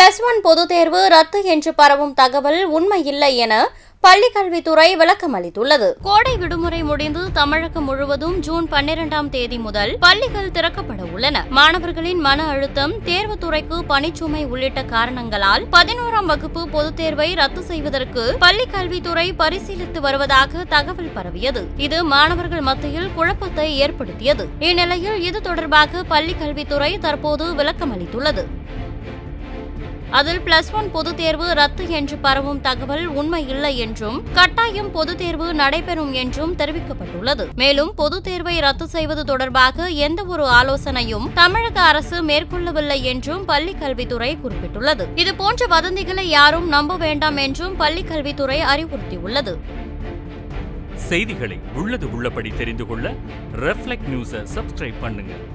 plus one பொதுத் தேர்வு ரத்து என்று பரவும் தகவல் உண்மையில்லை என பள்ளிக் கல்வித்துறை விளக்கம் அளித்துள்ளது கோடை விடுமுறை முடிந்து தமிழகம் முழுவதும் ஜூன் பன்னிரண்டாம் தேதி முதல் பள்ளிகள் திறக்கப்பட உள்ளன மாணவர்களின் மன அழுத்தம் தேர்வுத்துறைக்கு பணிச்சுமை உள்ளிட்ட காரணங்களால் பதினோராம் வகுப்பு பொதுத் தேர்வை ரத்து செய்வதற்கு பள்ளிக் கல்வித்துறை பரிசீலித்து வருவதாக தகவல் பரவியது இது மாணவர்கள் மத்தியில் குழப்பத்தை ஏற்படுத்தியது இந்நிலையில் இது தொடர்பாக பள்ளிக் கல்வித்துறை தற்போது விளக்கம் அளித்துள்ளது அதில் பிளஸ் ஒன் பொதுத் தேர்வு ரத்து என்று பரவும் தகவல் உண்மை இல்லை என்றும் கட்டாயம் பொதுத் தேர்வு நடைபெறும் என்றும் தெரிவிக்கப்பட்டுள்ளது மேலும் பொதுத் தேர்வை ரத்து செய்வது தொடர்பாக எந்த ஒரு ஆலோசனையும் தமிழக அரசு மேற்கொள்ளவில்லை என்றும் பள்ளிக் கல்வித்துறை குறிப்பிட்டுள்ளது இதுபோன்ற வதந்திகளை யாரும் நம்ப வேண்டாம் என்றும் பள்ளிக் கல்வித்துறை அறிவுறுத்தியுள்ளது செய்திகளை உள்ளது உள்ளபடி தெரிந்து கொள்ள ரெஃப்ளெக்ட் நியூஸை சப்ஸ்கிரைப் பண்ணுங்க